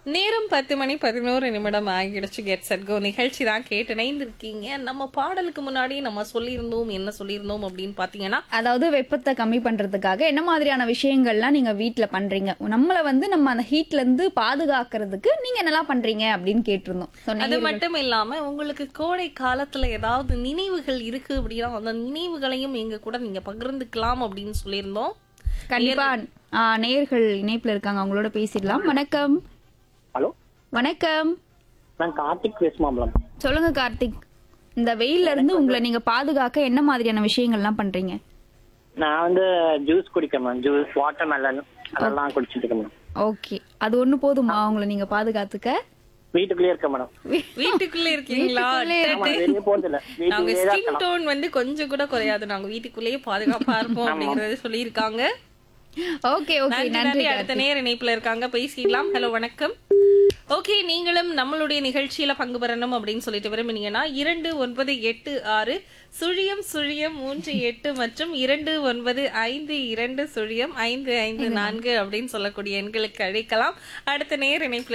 நேரம் பத்து மணி பதினோரு நிமிடம் ஆகிடுச்சு கெட் செட் கோ நிகழ்ச்சி தான் கேட்டு இணைந்திருக்கீங்க நம்ம பாடலுக்கு முன்னாடி நம்ம சொல்லியிருந்தோம் என்ன சொல்லியிருந்தோம் அப்படின்னு பாத்தீங்கன்னா அதாவது வெப்பத்தை கம்மி பண்றதுக்காக என்ன மாதிரியான விஷயங்கள்லாம் நீங்க வீட்ல பண்றீங்க நம்மள வந்து நம்ம அந்த ஹீட்ல இருந்து பாதுகாக்கிறதுக்கு நீங்க என்னெல்லாம் பண்றீங்க அப்படின்னு கேட்டிருந்தோம் So, அது நேயர்கள்- மட்டும் இல்லாம உங்களுக்கு கோடை காலத்துல ஏதாவது நினைவுகள் இருக்கு அப்படின்னா அந்த நினைவுகளையும் எங்க கூட நீங்க பகிர்ந்துக்கலாம் அப்படின்னு சொல்லியிருந்தோம் கண்டிப்பா ஆ, நேயர்கள் இணைப்புல இருக்காங்க அவங்களோட பேசிடலாம் வணக்கம் ஹலோ வணக்கம் நான் கார்த்திக் பேசுமாம்லாம் சொல்லுங்க கார்த்திக் இந்த வெயில்ல இருந்து உங்களை நீங்க பாதுகாக்க என்ன மாதிரியான விஷயங்கள்லாம் பண்றீங்க நான் வந்து ஜூஸ் குடிக்கிறேன் மேம் ஜூஸ் வாட்டர் மெலன் அதெல்லாம் குடிச்சிட்டு இருக்கேன் மேடம் ஓகே அது ஒண்ணு போதுமா உங்களை நீங்க பாதுகாத்துக்க வீட்டுக்குள்ளேயே இருக்கேன் மேடம் வீட்டுக்குள்ள இருக்கீங்களா ஆமா வெளியே போறது இல்ல நாங்க வீட்டுக்குள்ளேயே தான் ஸ்கின் டோன் வந்து கொஞ்சம் கூட குறையாது நாங்க வீட்டுக்குள்ளேயே பாதுகாப்பா இருப்போம் அப்படிங்கறத சொல்லியிருக்காங்க ஓகே ஓகே நன்றி நன்றி நன்றி அடுத்த நேர இணைப்புல இருக்காங்க பேசிடலாம் ஹலோ வணக்கம் ஓகே நீங்களும் நம்மளுடைய நிகழ்ச்சியில பங்கு பெறணும் அப்படின்னு சொல்லிட்டு விரும்பினீங்கன்னா இரண்டு ஒன்பது எட்டு ஆறு சுழியம் சுழியம் மூன்று எட்டு மற்றும் இரண்டு ஒன்பது ஐந்து இரண்டு சுழியம் ஐந்து ஐந்து நான்கு அப்படின்னு சொல்லக்கூடிய எண்களுக்கு அழைக்கலாம் அடுத்த நேர இணைப்புல